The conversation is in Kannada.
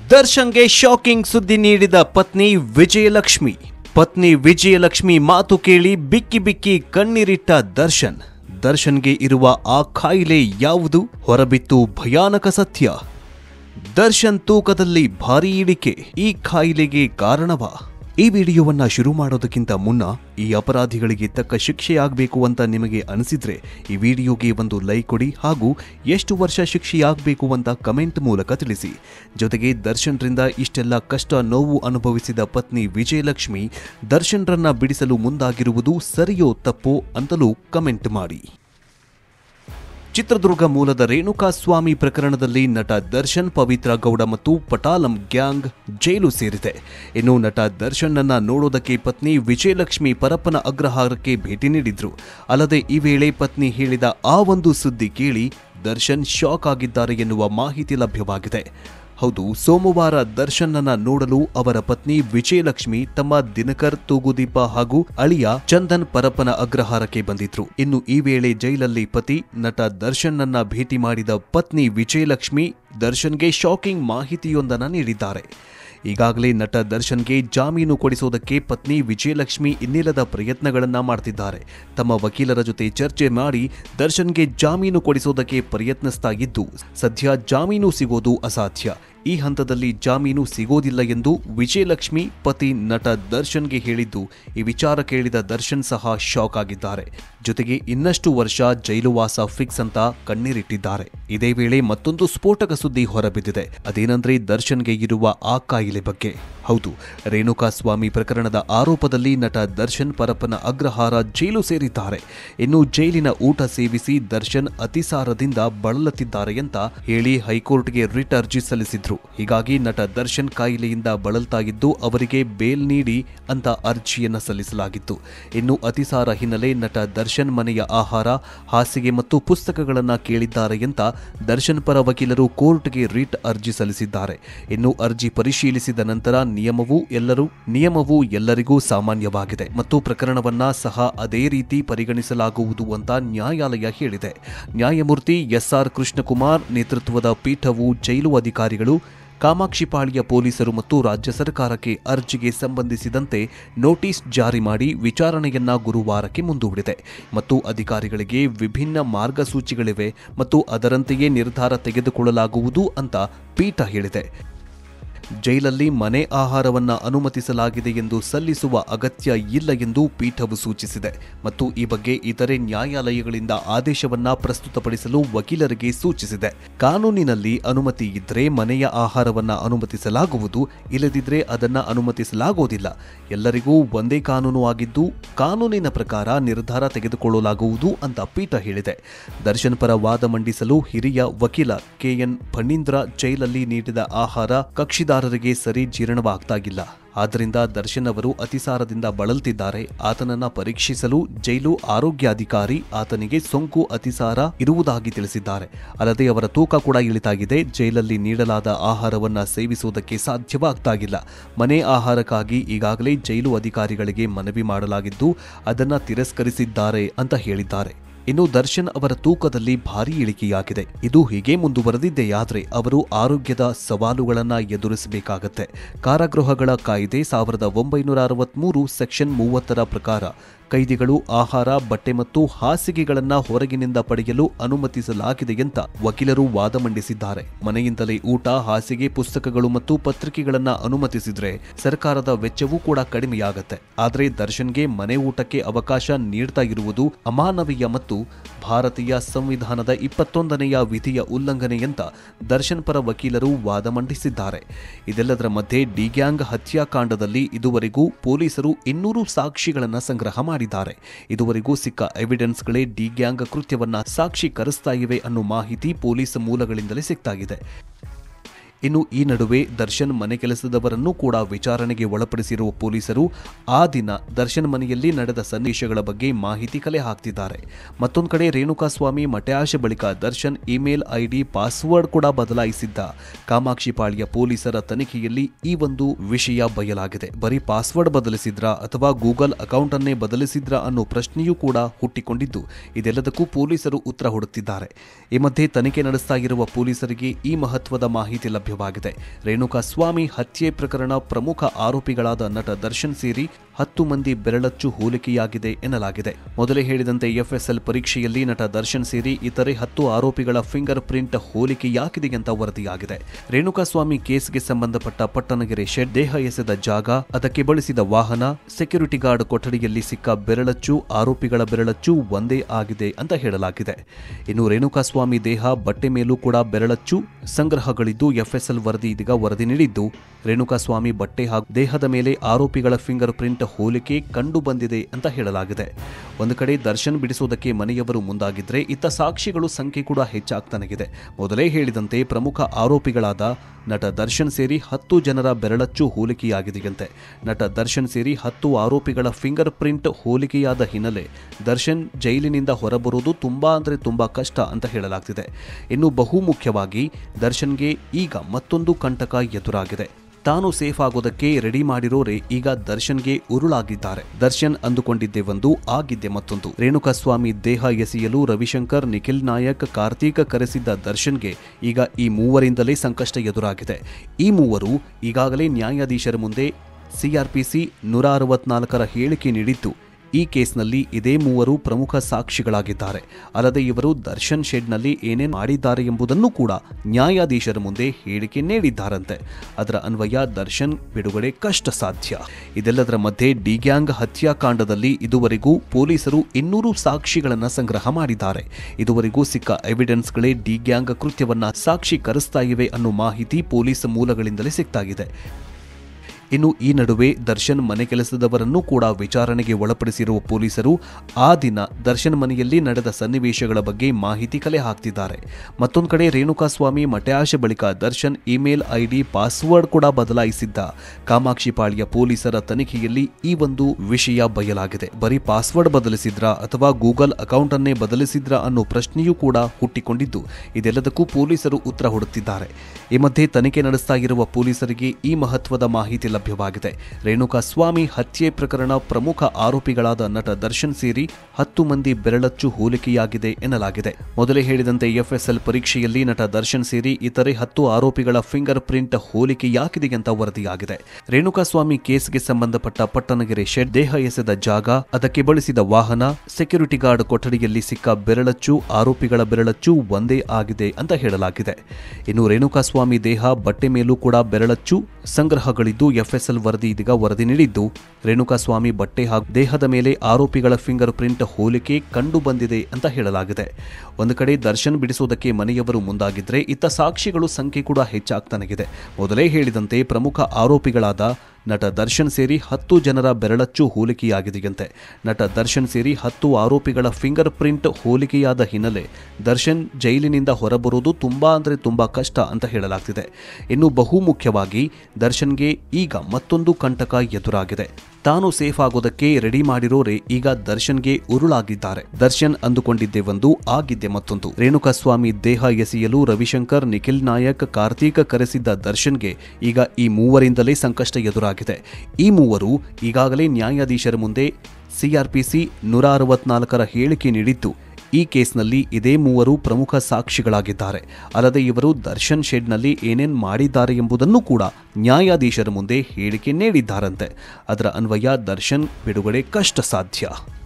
ದರ್ಶನ್ಗೆ ಶಾಕಿಂಗ್ ಸುದ್ದಿ ನೀಡಿದ ಪತ್ನಿ ವಿಜಯಲಕ್ಷ್ಮಿ ಪತ್ನಿ ವಿಜಯಲಕ್ಷ್ಮಿ ಮಾತು ಕೇಳಿ ಬಿಕ್ಕಿ ಬಿಕ್ಕಿ ಕಣ್ಣೀರಿಟ್ಟ ದರ್ಶನ್ ದರ್ಶನ್ಗೆ ಇರುವ ಆ ಕಾಯಿಲೆ ಯಾವುದು ಹೊರಬಿತ್ತು ಭಯಾನಕ ಸತ್ಯ ದರ್ಶನ್ ತೂಕದಲ್ಲಿ ಭಾರಿ ಇಳಿಕೆ ಈ ಕಾಯಿಲೆಗೆ ಕಾರಣವಾ ಈ ವಿಡಿಯೋವನ್ನ ಶುರು ಮಾಡೋದಕ್ಕಿಂತ ಮುನ್ನ ಈ ಅಪರಾಧಿಗಳಿಗೆ ತಕ್ಕ ಶಿಕ್ಷೆಯಾಗಬೇಕು ಅಂತ ನಿಮಗೆ ಅನಿಸಿದ್ರೆ ಈ ವಿಡಿಯೋಗೆ ಒಂದು ಲೈಕ್ ಕೊಡಿ ಹಾಗೂ ಎಷ್ಟು ವರ್ಷ ಶಿಕ್ಷೆಯಾಗಬೇಕು ಅಂತ ಕಮೆಂಟ್ ಮೂಲಕ ತಿಳಿಸಿ ಜೊತೆಗೆ ದರ್ಶನ್ರಿಂದ ಇಷ್ಟೆಲ್ಲ ಕಷ್ಟ ನೋವು ಅನುಭವಿಸಿದ ಪತ್ನಿ ವಿಜಯಲಕ್ಷ್ಮಿ ದರ್ಶನ್ರನ್ನ ಬಿಡಿಸಲು ಮುಂದಾಗಿರುವುದು ಸರಿಯೋ ತಪ್ಪೋ ಅಂತಲೂ ಕಮೆಂಟ್ ಮಾಡಿ ಚಿತ್ರದುರ್ಗ ಮೂಲದ ರೇಣುಕಾಸ್ವಾಮಿ ಪ್ರಕರಣದಲ್ಲಿ ನಟ ದರ್ಶನ್ ಪವಿತ್ರ ಗೌಡ ಮತ್ತು ಪಟಾಲಂ ಗ್ಯಾಂಗ್ ಜೈಲು ಸೇರಿದೆ ಇನ್ನು ನಟ ದರ್ಶನ್ನನ್ನ ನೋಡೋದಕ್ಕೆ ಪತ್ನಿ ವಿಜಯಲಕ್ಷ್ಮಿ ಪರಪ್ಪನ ಅಗ್ರಹಾರಕ್ಕೆ ಭೇಟಿ ನೀಡಿದ್ರು ಅಲ್ಲದೆ ಈ ವೇಳೆ ಪತ್ನಿ ಹೇಳಿದ ಆ ಒಂದು ಸುದ್ದಿ ಕೇಳಿ ದರ್ಶನ್ ಶಾಕ್ ಆಗಿದ್ದಾರೆ ಎನ್ನುವ ಮಾಹಿತಿ ಲಭ್ಯವಾಗಿದೆ ಹೌದು ಸೋಮವಾರ ದರ್ಶನ್ನನ್ನ ನೋಡಲು ಅವರ ಪತ್ನಿ ವಿಜಯಲಕ್ಷ್ಮಿ ತಮ್ಮ ದಿನಕರ್ ತೂಗುದೀಪ ಹಾಗೂ ಅಳಿಯ ಚಂದನ್ ಪರಪ್ಪನ ಅಗ್ರಹಾರಕ್ಕೆ ಬಂದಿದ್ರು ಇನ್ನು ಈ ವೇಳೆ ಜೈಲಲ್ಲಿ ಪತಿ ನಟ ದರ್ಶನ್ನನ್ನ ಭೇಟಿ ಮಾಡಿದ ಪತ್ನಿ ವಿಜಯಲಕ್ಷ್ಮಿ ದರ್ಶನ್ಗೆ ಶಾಕಿಂಗ್ ಮಾಹಿತಿಯೊಂದನ್ನ ನೀಡಿದ್ದಾರೆ ಈಗಾಗಲೇ ನಟ ದರ್ಶನ್ಗೆ ಜಾಮೀನು ಕೊಡಿಸೋದಕ್ಕೆ ಪತ್ನಿ ವಿಜಯಲಕ್ಷ್ಮಿ ಇನ್ನಿಲ್ಲದ ಪ್ರಯತ್ನಗಳನ್ನ ಮಾಡ್ತಿದ್ದಾರೆ ತಮ್ಮ ವಕೀಲರ ಜೊತೆ ಚರ್ಚೆ ಮಾಡಿ ದರ್ಶನ್ಗೆ ಜಾಮೀನು ಕೊಡಿಸೋದಕ್ಕೆ ಪ್ರಯತ್ನಿಸ್ತಾ ಇದ್ದು ಸದ್ಯ ಜಾಮೀನು ಸಿಗೋದು ಅಸಾಧ್ಯ ಈ ಹಂತದಲ್ಲಿ ಜಾಮೀನು ಸಿಗೋದಿಲ್ಲ ಎಂದು ವಿಜಯಲಕ್ಷ್ಮಿ ಪತಿ ನಟ ದರ್ಶನ್ಗೆ ಹೇಳಿದ್ದು ಈ ವಿಚಾರ ಕೇಳಿದ ದರ್ಶನ್ ಸಹ ಶಾಕ್ ಆಗಿದ್ದಾರೆ ಜೊತೆಗೆ ಇನ್ನಷ್ಟು ವರ್ಷ ಜೈಲುವಾಸ ಫಿಕ್ಸ್ ಅಂತ ಕಣ್ಣೀರಿಟ್ಟಿದ್ದಾರೆ ಇದೇ ವೇಳೆ ಮತ್ತೊಂದು ಸ್ಫೋಟಕ ಸುದ್ದಿ ಹೊರಬಿದ್ದಿದೆ ಅದೇನಂದ್ರೆ ದರ್ಶನ್ಗೆ ಇರುವ ಆ ಕಾಯಿಲೆ ಬಗ್ಗೆ ಹೌದು ರೇಣುಕಾಸ್ವಾಮಿ ಪ್ರಕರಣದ ಆರೋಪದಲ್ಲಿ ನಟ ದರ್ಶನ್ ಪರಪ್ಪನ ಅಗ್ರಹಾರ ಜೈಲು ಸೇರಿದ್ದಾರೆ ಇನ್ನು ಜೈಲಿನ ಊಟ ಸೇವಿಸಿ ದರ್ಶನ್ ಅತಿಸಾರದಿಂದ ಬಳಲುತ್ತಿದ್ದಾರೆ ಅಂತ ಹೇಳಿ ಹೈಕೋರ್ಟ್ಗೆ ರಿಟ್ ಅರ್ಜಿ ಸಲ್ಲಿಸಿದ್ರು ಹೀಗಾಗಿ ನಟ ದರ್ಶನ್ ಕಾಯಿಲೆಯಿಂದ ಬಳಲ್ತಾ ಇದ್ದು ಅವರಿಗೆ ಬೇಲ್ ನೀಡಿ ಅಂತ ಅರ್ಜಿಯನ್ನ ಸಲ್ಲಿಸಲಾಗಿತ್ತು ಇನ್ನು ಅತಿಸಾರ ಹಿನ್ನೆಲೆ ನಟ ದರ್ಶನ್ ಮನೆಯ ಆಹಾರ ಹಾಸಿಗೆ ಮತ್ತು ಪುಸ್ತಕಗಳನ್ನ ಕೇಳಿದ್ದಾರೆ ಅಂತ ದರ್ಶನ್ ಪರ ವಕೀಲರು ಕೋರ್ಟ್ಗೆ ರಿಟ್ ಅರ್ಜಿ ಸಲ್ಲಿಸಿದ್ದಾರೆ ಇನ್ನು ಅರ್ಜಿ ಪರಿಶೀಲಿಸಿದ ನಂತರ ನಿಯಮವು ಎಲ್ಲರೂ ನಿಯಮವು ಎಲ್ಲರಿಗೂ ಸಾಮಾನ್ಯವಾಗಿದೆ ಮತ್ತು ಪ್ರಕರಣವನ್ನ ಸಹ ಅದೇ ರೀತಿ ಪರಿಗಣಿಸಲಾಗುವುದು ಅಂತ ನ್ಯಾಯಾಲಯ ಹೇಳಿದೆ ನ್ಯಾಯಮೂರ್ತಿ ಎಸ್ಆರ್ ಕೃಷ್ಣಕುಮಾರ್ ನೇತೃತ್ವದ ಪೀಠವು ಜೈಲು ಅಧಿಕಾರಿಗಳು ಕಾಮಾಕ್ಷಿಪಾಳ್ಯ ಪೊಲೀಸರು ಮತ್ತು ರಾಜ್ಯ ಸರ್ಕಾರಕ್ಕೆ ಅರ್ಜಿಗೆ ಸಂಬಂಧಿಸಿದಂತೆ ನೋಟಿಸ್ ಜಾರಿ ಮಾಡಿ ವಿಚಾರಣೆಯನ್ನ ಗುರುವಾರಕ್ಕೆ ಮುಂದೂಡಿದೆ ಮತ್ತು ಅಧಿಕಾರಿಗಳಿಗೆ ವಿಭಿನ್ನ ಮಾರ್ಗಸೂಚಿಗಳಿವೆ ಮತ್ತು ಅದರಂತೆಯೇ ನಿರ್ಧಾರ ತೆಗೆದುಕೊಳ್ಳಲಾಗುವುದು ಅಂತ ಪೀಠ ಹೇಳಿದೆ ಜೈಲಲ್ಲಿ ಮನೆ ಆಹಾರವನ್ನ ಅನುಮತಿಸಲಾಗಿದೆ ಎಂದು ಸಲ್ಲಿಸುವ ಅಗತ್ಯ ಇಲ್ಲ ಎಂದು ಪೀಠವು ಸೂಚಿಸಿದೆ ಮತ್ತು ಈ ಬಗ್ಗೆ ಇತರೆ ನ್ಯಾಯಾಲಯಗಳಿಂದ ಆದೇಶವನ್ನ ಪ್ರಸ್ತುತಪಡಿಸಲು ವಕೀಲರಿಗೆ ಸೂಚಿಸಿದೆ ಕಾನೂನಿನಲ್ಲಿ ಅನುಮತಿ ಇದ್ರೆ ಮನೆಯ ಆಹಾರವನ್ನ ಅನುಮತಿಸಲಾಗುವುದು ಇಲ್ಲದಿದ್ರೆ ಅದನ್ನ ಅನುಮತಿಸಲಾಗುವುದಿಲ್ಲ ಎಲ್ಲರಿಗೂ ಒಂದೇ ಕಾನೂನು ಆಗಿದ್ದು ಕಾನೂನಿನ ಪ್ರಕಾರ ನಿರ್ಧಾರ ತೆಗೆದುಕೊಳ್ಳಲಾಗುವುದು ಅಂತ ಪೀಠ ಹೇಳಿದೆ ದರ್ಶನ್ ಪರ ವಾದ ಮಂಡಿಸಲು ಹಿರಿಯ ವಕೀಲ ಕೆಎನ್ ಫಣೀಂದ್ರ ಜೈಲಲ್ಲಿ ನೀಡಿದ ಆಹಾರ ಕಕ್ಷಿದಾರರಿಗೆ ಸರಿ ಜೀರ್ಣವಾಗ್ತಾಗಿಲ್ಲ ಆದ್ದರಿಂದ ದರ್ಶನ್ ಅವರು ಅತಿಸಾರದಿಂದ ಬಳಲ್ತಿದ್ದಾರೆ ಆತನನ್ನ ಪರೀಕ್ಷಿಸಲು ಜೈಲು ಆರೋಗ್ಯಾಧಿಕಾರಿ ಆತನಿಗೆ ಸೋಂಕು ಅತಿಸಾರ ಇರುವುದಾಗಿ ತಿಳಿಸಿದ್ದಾರೆ ಅಲ್ಲದೆ ಅವರ ತೂಕ ಕೂಡ ಇಳಿತಾಗಿದೆ ಜೈಲಲ್ಲಿ ನೀಡಲಾದ ಆಹಾರವನ್ನ ಸೇವಿಸುವುದಕ್ಕೆ ಸಾಧ್ಯವಾಗ್ತಾಗಿಲ್ಲ ಮನೆ ಆಹಾರಕ್ಕಾಗಿ ಈಗಾಗಲೇ ಜೈಲು ಅಧಿಕಾರಿಗಳಿಗೆ ಮನವಿ ಮಾಡಲಾಗಿದ್ದು ಅದನ್ನ ತಿರಸ್ಕರಿಸಿದ್ದಾರೆ ಅಂತ ಹೇಳಿದ್ದಾರೆ ಇನ್ನು ದರ್ಶನ್ ಅವರ ತೂಕದಲ್ಲಿ ಭಾರಿ ಇಳಿಕೆಯಾಗಿದೆ ಇದು ಹೀಗೆ ಮುಂದುವರೆದಿದೆಯಾದ್ರೆ ಅವರು ಆರೋಗ್ಯದ ಸವಾಲುಗಳನ್ನ ಎದುರಿಸಬೇಕಾಗತ್ತೆ ಕಾರಾಗೃಹಗಳ ಕಾಯ್ದೆ ಸಾವಿರದ ಒಂಬೈನೂರ ಅರವತ್ಮೂರು ಸೆಕ್ಷನ್ ಮೂವತ್ತರ ಪ್ರಕಾರ ಕೈದಿಗಳು ಆಹಾರ ಬಟ್ಟೆ ಮತ್ತು ಹಾಸಿಗೆಗಳನ್ನ ಹೊರಗಿನಿಂದ ಪಡೆಯಲು ಅನುಮತಿಸಲಾಗಿದೆ ಅಂತ ವಕೀಲರು ವಾದ ಮಂಡಿಸಿದ್ದಾರೆ ಮನೆಯಿಂದಲೇ ಊಟ ಹಾಸಿಗೆ ಪುಸ್ತಕಗಳು ಮತ್ತು ಪತ್ರಿಕೆಗಳನ್ನ ಅನುಮತಿಸಿದ್ರೆ ಸರ್ಕಾರದ ವೆಚ್ಚವೂ ಕೂಡ ಕಡಿಮೆಯಾಗತ್ತೆ ಆದ್ರೆ ದರ್ಶನ್ಗೆ ಮನೆ ಊಟಕ್ಕೆ ಅವಕಾಶ ನೀಡ್ತಾ ಇರುವುದು ಅಮಾನವೀಯ ಮತ್ತು ಭಾರತೀಯ ಸಂವಿಧಾನದ ಇಪ್ಪತ್ತೊಂದನೆಯ ವಿಧಿಯ ಉಲ್ಲಂಘನೆ ಅಂತ ದರ್ಶನ್ ಪರ ವಕೀಲರು ವಾದ ಮಂಡಿಸಿದ್ದಾರೆ ಇದೆಲ್ಲದರ ಮಧ್ಯೆ ಡಿಗ್ಯಾಂಗ್ ಹತ್ಯಾಕಾಂಡದಲ್ಲಿ ಇದುವರೆಗೂ ಪೊಲೀಸರು ಇನ್ನೂರು ಸಾಕ್ಷಿಗಳನ್ನ ಸಂಗ್ರಹ ಮಾಡಿದ್ದಾರೆ ಇದುವರೆಗೂ ಸಿಕ್ಕ ಎವಿಡೆನ್ಸ್ಗಳೇ ಡಿ ಗ್ಯಾಂಗ್ ಕೃತ್ಯವನ್ನ ಸಾಕ್ಷೀಕರಿಸ್ತಾ ಇವೆ ಅನ್ನೋ ಮಾಹಿತಿ ಪೊಲೀಸ್ ಮೂಲಗಳಿಂದಲೇ ಸಿಗ್ತಾಗಿದೆ ಇನ್ನು ಈ ನಡುವೆ ದರ್ಶನ್ ಮನೆ ಕೆಲಸದವರನ್ನು ಕೂಡ ವಿಚಾರಣೆಗೆ ಒಳಪಡಿಸಿರುವ ಪೊಲೀಸರು ಆ ದಿನ ದರ್ಶನ್ ಮನೆಯಲ್ಲಿ ನಡೆದ ಸನ್ನಿವೇಶಗಳ ಬಗ್ಗೆ ಮಾಹಿತಿ ಕಲೆ ಹಾಕ್ತಿದ್ದಾರೆ ಮತ್ತೊಂದು ಕಡೆ ರೇಣುಕಾಸ್ವಾಮಿ ಮಟ್ಯಾಶ ಬಳಿಕ ದರ್ಶನ್ ಇಮೇಲ್ ಐಡಿ ಪಾಸ್ವರ್ಡ್ ಕೂಡ ಬದಲಾಯಿಸಿದ್ದ ಕಾಮಾಕ್ಷಿಪಾಳ್ಯ ಪೊಲೀಸರ ತನಿಖೆಯಲ್ಲಿ ಈ ಒಂದು ವಿಷಯ ಬಯಲಾಗಿದೆ ಬರೀ ಪಾಸ್ವರ್ಡ್ ಬದಲಿಸಿದ್ರಾ ಅಥವಾ ಗೂಗಲ್ ಅಕೌಂಟ್ ಅನ್ನೇ ಬದಲಿಸಿದ್ರಾ ಅನ್ನೋ ಪ್ರಶ್ನೆಯೂ ಕೂಡ ಹುಟ್ಟಿಕೊಂಡಿದ್ದು ಇದೆಲ್ಲದಕ್ಕೂ ಪೊಲೀಸರು ಉತ್ತರ ಹುಡುಕ್ತಿದ್ದಾರೆ ಈ ಮಧ್ಯೆ ತನಿಖೆ ನಡೆಸ್ತಾ ಇರುವ ಪೊಲೀಸರಿಗೆ ಈ ಮಹತ್ವದ ಮಾಹಿತಿ ಲಭ್ಯವಾಗಿದೆ ಲಭ್ಯವಾಗಿದೆ ರೇಣುಕಾ ಸ್ವಾಮಿ ಹತ್ಯೆ ಪ್ರಕರಣ ಪ್ರಮುಖ ಆರೋಪಿಗಳಾದ ನಟ ದರ್ಶನ್ ಸೇರಿ ಹತ್ತು ಮಂದಿ ಬೆರಳಚ್ಚು ಹೋಲಿಕೆಯಾಗಿದೆ ಎನ್ನಲಾಗಿದೆ ಮೊದಲೇ ಹೇಳಿದಂತೆ ಎಫ್ಎಸ್ಎಲ್ ಪರೀಕ್ಷೆಯಲ್ಲಿ ನಟ ದರ್ಶನ್ ಸೇರಿ ಇತರೆ ಹತ್ತು ಆರೋಪಿಗಳ ಫಿಂಗರ್ ಪ್ರಿಂಟ್ ಹೋಲಿಕೆಯಾಗಿದೆ ಅಂತ ವರದಿಯಾಗಿದೆ ರೇಣುಕಾ ಸ್ವಾಮಿ ಕೇಸ್ಗೆ ಸಂಬಂಧಪಟ್ಟ ಪಟ್ಟಣಗೆರೆ ಶೆಡ್ ದೇಹ ಎಸೆದ ಜಾಗ ಅದಕ್ಕೆ ಬಳಸಿದ ವಾಹನ ಸೆಕ್ಯೂರಿಟಿ ಗಾರ್ಡ್ ಕೊಠಡಿಯಲ್ಲಿ ಸಿಕ್ಕ ಬೆರಳಚ್ಚು ಆರೋಪಿಗಳ ಬೆರಳಚ್ಚು ಒಂದೇ ಆಗಿದೆ ಅಂತ ಹೇಳಲಾಗಿದೆ ಇನ್ನು ರೇಣುಕಾ ಸ್ವಾಮಿ ದೇಹ ಬಟ್ಟೆ ಮೇಲೂ ಕೂಡ ಬೆರಳಚ್ಚು ಸಂಗ್ರಹಗಳಿದ್ದು ಎಫ್ಎಸ್ಎಲ್ ವರದಿ ಇದೀಗ ವರದಿ ನೀಡಿದ್ದು ರೇಣುಕಾ ಸ್ವಾಮಿ ಬಟ್ಟೆ ಹಾಗೂ ದೇಹದ ಮೇಲೆ ಆರೋಪಿಗಳ ಫಿಂಗರ್ ಪ್ರಿಂಟ್ ಹೋಲಿಕೆ ಕಂಡು ಬಂದಿದೆ ಅಂತ ಹೇಳಲಾಗಿದೆ ಒಂದು ಕಡೆ ದರ್ಶನ್ ಬಿಡಿಸೋದಕ್ಕೆ ಮನೆಯವರು ಮುಂದಾಗಿದ್ರೆ ಇತ್ತ ಸಾಕ್ಷಿಗಳು ಸಂಖ್ಯೆ ಕೂಡ ಹೆಚ್ಚಾಗ್ತಾನೆಗಿದೆ ಮೊದಲೇ ಹೇಳಿದಂತೆ ಪ್ರಮುಖ ಆರೋಪಿಗಳಾದ ನಟ ದರ್ಶನ್ ಸೇರಿ ಹತ್ತು ಜನರ ಬೆರಳಚ್ಚು ಹೋಲಿಕೆಯಾಗಿದೆಯಂತೆ ನಟ ದರ್ಶನ್ ಸೇರಿ ಹತ್ತು ಆರೋಪಿಗಳ ಫಿಂಗರ್ ಪ್ರಿಂಟ್ ಹೋಲಿಕೆಯಾದ ಹಿನ್ನೆಲೆ ದರ್ಶನ್ ಜೈಲಿನಿಂದ ಹೊರಬರುವುದು ತುಂಬಾ ಅಂದ್ರೆ ತುಂಬಾ ಕಷ್ಟ ಅಂತ ಹೇಳಲಾಗ್ತಿದೆ ಇನ್ನು ಬಹು ಮುಖ್ಯವಾಗಿ ದರ್ಶನ್ಗೆ ಈಗ ಮತ್ತೊಂದು ಕಂಟಕ ಎದುರಾಗಿದೆ ತಾನು ಸೇಫ್ ಆಗೋದಕ್ಕೆ ರೆಡಿ ಮಾಡಿರೋರೆ ಈಗ ದರ್ಶನ್ಗೆ ಉರುಳಾಗಿದ್ದಾರೆ ದರ್ಶನ್ ಅಂದುಕೊಂಡಿದ್ದೆ ಒಂದು ಆಗಿದ್ದೆ ಮತ್ತೊಂದು ರೇಣುಕಾಸ್ವಾಮಿ ದೇಹ ಎಸೆಯಲು ರವಿಶಂಕರ್ ನಿಖಿಲ್ ನಾಯಕ್ ಕಾರ್ತೀಕ್ ಕರೆಸಿದ್ದ ದರ್ಶನ್ಗೆ ಈಗ ಈ ಮೂವರಿಂದಲೇ ಸಂಕಷ್ಟ ಎದುರಾಗಿದೆ ಈ ಮೂವರು ಈಗಾಗಲೇ ನ್ಯಾಯಾಧೀಶರ ಮುಂದೆ ಸಿಆರ್ಪಿಸಿ ನೂರ ಅರವತ್ನಾಲ್ಕರ ಹೇಳಿಕೆ ನೀಡಿದ್ದು ಈ ಕೇಸ್ನಲ್ಲಿ ಇದೇ ಮೂವರು ಪ್ರಮುಖ ಸಾಕ್ಷಿಗಳಾಗಿದ್ದಾರೆ ಅಲ್ಲದೆ ಇವರು ದರ್ಶನ್ ಶೆಡ್ನಲ್ಲಿ ಏನೇನ್ ಮಾಡಿದ್ದಾರೆ ಎಂಬುದನ್ನು ಕೂಡ ನ್ಯಾಯಾಧೀಶರ ಮುಂದೆ ಹೇಳಿಕೆ ನೀಡಿದ್ದಾರಂತೆ ಅದರ ಅನ್ವಯ ದರ್ಶನ್ ಬಿಡುಗಡೆ ಕಷ್ಟ ಸಾಧ್ಯ ಇದೆಲ್ಲದರ ಮಧ್ಯೆ ಡಿ ಗ್ಯಾಂಗ್ ಹತ್ಯಾಕಾಂಡದಲ್ಲಿ ಇದುವರೆಗೂ ಪೊಲೀಸರು ಇನ್ನೂರು ಸಾಕ್ಷಿಗಳನ್ನು ಸಂಗ್ರಹ ಮಾಡಿದ್ದಾರೆ ಇದುವರೆಗೂ ಸಿಕ್ಕ ಎವಿಡೆನ್ಸ್ಗಳೇ ಡಿ ಗ್ಯಾಂಗ್ ಕೃತ್ಯವನ್ನ ಸಾಕ್ಷೀಕರಿಸ್ತಾ ಇವೆ ಅನ್ನೋ ಮಾಹಿತಿ ಪೊಲೀಸ್ ಮೂಲಗಳಿಂದಲೇ ಸಿಗ್ತಾಗಿದೆ ಇನ್ನು ಈ ನಡುವೆ ದರ್ಶನ್ ಮನೆ ಕೆಲಸದವರನ್ನೂ ಕೂಡ ವಿಚಾರಣೆಗೆ ಒಳಪಡಿಸಿರುವ ಪೊಲೀಸರು ಆ ದಿನ ದರ್ಶನ್ ಮನೆಯಲ್ಲಿ ನಡೆದ ಸನ್ನಿವೇಶಗಳ ಬಗ್ಗೆ ಮಾಹಿತಿ ಕಲೆ ಹಾಕ್ತಿದ್ದಾರೆ ಮತ್ತೊಂದು ಕಡೆ ರೇಣುಕಾಸ್ವಾಮಿ ಮಟ್ಯಾಶ ಬಳಿಕ ದರ್ಶನ್ ಇಮೇಲ್ ಐಡಿ ಪಾಸ್ವರ್ಡ್ ಕೂಡ ಬದಲಾಯಿಸಿದ್ದ ಕಾಮಾಕ್ಷಿಪಾಳ್ಯ ಪೊಲೀಸರ ತನಿಖೆಯಲ್ಲಿ ಈ ಒಂದು ವಿಷಯ ಬಯಲಾಗಿದೆ ಬರೀ ಪಾಸ್ವರ್ಡ್ ಬದಲಿಸಿದ್ರಾ ಅಥವಾ ಗೂಗಲ್ ಅಕೌಂಟ್ ಅನ್ನೇ ಬದಲಿಸಿದ್ರಾ ಅನ್ನೋ ಪ್ರಶ್ನೆಯೂ ಕೂಡ ಹುಟ್ಟಿಕೊಂಡಿದ್ದು ಇದೆಲ್ಲದಕ್ಕೂ ಪೊಲೀಸರು ಉತ್ತರ ಹುಡುಕ್ತಿದ್ದಾರೆ ಈ ಮಧ್ಯೆ ತನಿಖೆ ನಡೆಸ್ತಾ ಇರುವ ಪೊಲೀಸರಿಗೆ ಈ ಮಹತ್ವದ ಮಾಹಿತಿ ಲಭ್ಯವಾಗಿದೆ ರೇಣುಕಾ ಸ್ವಾಮಿ ಹತ್ಯೆ ಪ್ರಕರಣ ಪ್ರಮುಖ ಆರೋಪಿಗಳಾದ ನಟ ದರ್ಶನ್ ಸೇರಿ ಹತ್ತು ಮಂದಿ ಬೆರಳಚ್ಚು ಹೋಲಿಕೆಯಾಗಿದೆ ಎನ್ನಲಾಗಿದೆ ಮೊದಲೇ ಹೇಳಿದಂತೆ ಎಫ್ಎಸ್ಎಲ್ ಪರೀಕ್ಷೆಯಲ್ಲಿ ನಟ ದರ್ಶನ್ ಸೇರಿ ಇತರೆ ಹತ್ತು ಆರೋಪಿಗಳ ಫಿಂಗರ್ ಪ್ರಿಂಟ್ ಹೋಲಿಕೆಯಾಗಿದೆ ಅಂತ ವರದಿಯಾಗಿದೆ ರೇಣುಕಾ ಸ್ವಾಮಿ ಕೇಸ್ಗೆ ಸಂಬಂಧಪಟ್ಟ ಪಟ್ಟಣಗೆರೆ ಶೆಡ್ ದೇಹ ಎಸೆದ ಜಾಗ ಅದಕ್ಕೆ ಬಳಸಿದ ವಾಹನ ಸೆಕ್ಯೂರಿಟಿ ಗಾರ್ಡ್ ಕೊಠಡಿಯಲ್ಲಿ ಸಿಕ್ಕ ಬೆರಳಚ್ಚು ಆರೋಪಿಗಳ ಬೆರಳಚ್ಚು ಒಂದೇ ಆಗಿದೆ ಅಂತ ಹೇಳಲಾಗಿದೆ ಇನ್ನು ರೇಣುಕಾ ಸ್ವಾಮಿ ದೇಹ ಬಟ್ಟೆ ಮೇಲೂ ಕೂಡ ಬೆರಳಚ್ಚು ಸಂಗ್ರಹಗಳಿದ್ದು ಎಫ್ಎಸ್ಎಲ್ ವರದಿ ಇದೀಗ ವರದಿ ನೀಡಿದ್ದು ರೇಣುಕಾಸ್ವಾಮಿ ಬಟ್ಟೆ ಹಾಗೂ ದೇಹದ ಮೇಲೆ ಆರೋಪಿಗಳ ಫಿಂಗರ್ ಪ್ರಿಂಟ್ ಹೋಲಿಕೆ ಕಂಡು ಬಂದಿದೆ ಅಂತ ಹೇಳಲಾಗಿದೆ ಒಂದು ಕಡೆ ದರ್ಶನ್ ಬಿಡಿಸೋದಕ್ಕೆ ಮನೆಯವರು ಮುಂದಾಗಿದ್ರೆ ಇತ್ತ ಸಾಕ್ಷಿಗಳು ಸಂಖ್ಯೆ ಕೂಡ ಹೆಚ್ಚಾಗ್ತಾನೆಗಿದೆ ಮೊದಲೇ ಹೇಳಿದಂತೆ ಪ್ರಮುಖ ಆರೋಪಿಗಳಾದ ನಟ ದರ್ಶನ್ ಸೇರಿ ಹತ್ತು ಜನರ ಬೆರಳಚ್ಚು ಹೋಲಿಕೆಯಾಗಿದೆಯಂತೆ ನಟ ದರ್ಶನ್ ಸೇರಿ ಹತ್ತು ಆರೋಪಿಗಳ ಫಿಂಗರ್ ಪ್ರಿಂಟ್ ಹೋಲಿಕೆಯಾದ ಹಿನ್ನೆಲೆ ದರ್ಶನ್ ಜೈಲಿನಿಂದ ಹೊರಬರುವುದು ತುಂಬಾ ಅಂದ್ರೆ ತುಂಬಾ ಕಷ್ಟ ಅಂತ ಹೇಳಲಾಗ್ತಿದೆ ಇನ್ನು ಬಹು ಮುಖ್ಯವಾಗಿ ದರ್ಶನ್ಗೆ ಈಗ ಮತ್ತೊಂದು ಕಂಟಕ ಎದುರಾಗಿದೆ ತಾನು ಸೇಫ್ ಆಗೋದಕ್ಕೆ ರೆಡಿ ಮಾಡಿರೋರೆ ಈಗ ದರ್ಶನ್ಗೆ ಉರುಳಾಗಿದ್ದಾರೆ ದರ್ಶನ್ ಅಂದುಕೊಂಡಿದ್ದೆ ಒಂದು ಆಗಿದ್ದೆ ಮತ್ತೊಂದು ರೇಣುಕಾಸ್ವಾಮಿ ದೇಹ ಎಸೆಯಲು ರವಿಶಂಕರ್ ನಿಖಿಲ್ ನಾಯಕ್ ಕಾರ್ತೀಕ್ ಕರೆಸಿದ್ದ ದರ್ಶನ್ಗೆ ಈಗ ಈ ಮೂವರಿಂದಲೇ ಸಂಕಷ್ಟ ಎದುರಾಗಿದೆ ಈ ಮೂವರು ಈಗಾಗಲೇ ನ್ಯಾಯಾಧೀಶರ ಮುಂದೆ ಸಿಆರ್ಪಿಸಿ ನೂರ ಅರವತ್ನಾಲ್ಕರ ಹೇಳಿಕೆ ನೀಡಿದ್ದು ಈ ಕೇಸ್ನಲ್ಲಿ ಇದೇ ಮೂವರು ಪ್ರಮುಖ ಸಾಕ್ಷಿಗಳಾಗಿದ್ದಾರೆ ಅಲ್ಲದೆ ಇವರು ದರ್ಶನ್ ಶೆಡ್ನಲ್ಲಿ ಏನೇನ್ ಮಾಡಿದ್ದಾರೆ ಎಂಬುದನ್ನು ಕೂಡ ನ್ಯಾಯಾಧೀಶರ ಮುಂದೆ ಹೇಳಿಕೆ ನೀಡಿದ್ದಾರಂತೆ ಅದರ ಅನ್ವಯ ದರ್ಶನ್ ಬಿಡುಗಡೆ ಕಷ್ಟ ಸಾಧ್ಯ